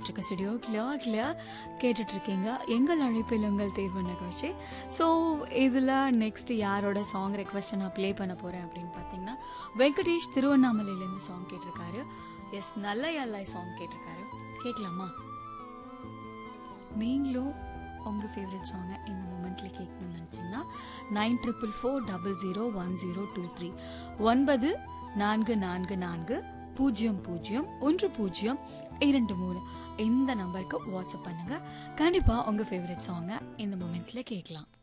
இருக்க studio clear clear கேட்டுட்ருக்கீங்க எங்கள் அழைப்பில் உங்கள் தேர்வு நிகழ்ச்சி ஸோ இதில் நெக்ஸ்ட் யாரோட சாங் ரெக்வஸ்ட்டை நான் ப்ளே பண்ண போகிறேன் அப்படின்னு பார்த்தீங்கன்னா வெங்கடேஷ் திருவண்ணாமலையிலேருந்து சாங் கேட்டிருக்காரு எஸ் நல்ல எல்லை சாங் கேட்டிருக்காரு கேட்கலாமா நீங்களும் உங்கள் ஃபேவரட் சாங்கை இந்த மூமெண்ட்டில் கேட்கணும்னு நினச்சிங்கன்னா nine triple four double zero one zero two three ஒன்பது நான்கு நான்கு நான்கு பூஜ்ஜியம் பூஜ்ஜியம் ஒன்று பூஜ்ஜியம் இரண்டு மூணு இந்த நம்பருக்கு வாட்ஸ்அப் பண்ணுங்கள் கண்டிப்பாக உங்கள் ஃபேவரட் சாங்கை இந்த மூமெண்ட்டில் கேட்கலாம்